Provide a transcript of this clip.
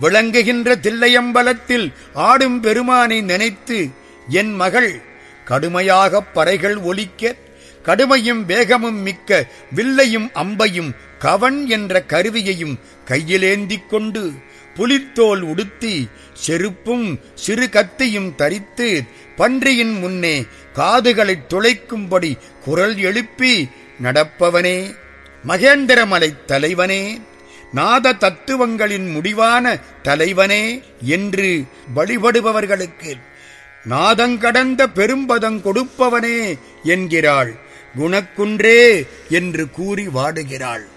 விளங்குகின்ற தில்லையம்பலத்தில் ஆடும் பெருமானை நினைத்து என் மகள் கடுமையாகப் பறைகள் ஒலிக்க கடுமையும் வேகமும் மிக்க வில்லையும் அம்பையும் கவன் என்ற கருவியையும் கையிலேந்திக் கொண்டு புலித்தோல் உடுத்தி செருப்பும் சிறு கத்தியும் தரித்து பன்றியின் முன்னே காதுகளைத் துளைக்கும்படி குரல் எழுப்பி நடப்பவனே மகேந்திரமலைத் தலைவனே நாத தத்துவங்களின் முடிவான தலைவனே என்று வழிபடுபவர்களுக்கு நாதங்கடந்த பெரும்பதம் கொடுப்பவனே என்கிறாள் குணக்குன்றே என்று கூறி வாடுகிறாள்